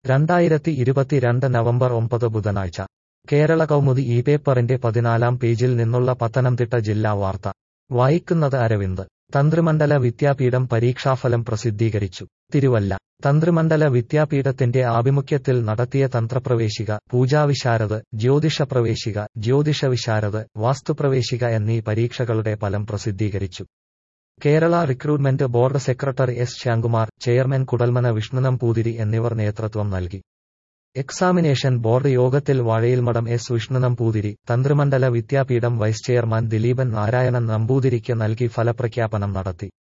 രണ്ടായിരത്തി ഇരുപത്തിരണ്ട് നവംബർ ഒമ്പത് ബുധനാഴ്ച കേരള കൗമുദി ഈ പേപ്പറിന്റെ പതിനാലാം പേജിൽ നിന്നുള്ള പത്തനംതിട്ട ജില്ലാ വാർത്ത വായിക്കുന്നത് അരവിന്ദ് തന്ത്രിമണ്ഡല വിദ്യാപീഠം പരീക്ഷാഫലം പ്രസിദ്ധീകരിച്ചു തിരുവല്ല തന്ത്രിമണ്ഡല വിദ്യാപീഠത്തിന്റെ ആഭിമുഖ്യത്തിൽ നടത്തിയ തന്ത്രപ്രവേശിക പൂജാവിശാരദ് ജ്യോതിഷപ്രവേശിക ജ്യോതിഷവിശാരദ് വാസ്തുപ്രവേശിക എന്നീ പരീക്ഷകളുടെ ഫലം പ്രസിദ്ധീകരിച്ചു Kerala recruitment board secretary S Shyamkumar chairman Kudalmana Vishnunam Poothiri എന്നിവർ നേതൃത്വം നൽകി എക്സാമിനേഷൻ ബോർഡ് യോഗത്തിൽ വാഴയിൽമഠം എസ് വിഷ്ണുനം പൂതിരി തന്ത്രിമണ്ഡല വിദ്യാപീഠം വൈസ് ചെയർമാൻ ദിലീപൻ നാരായണൻ നമ്പൂതിരിക്ക് നൽകി ഫലപ്രഖ്യാപനം നടത്തി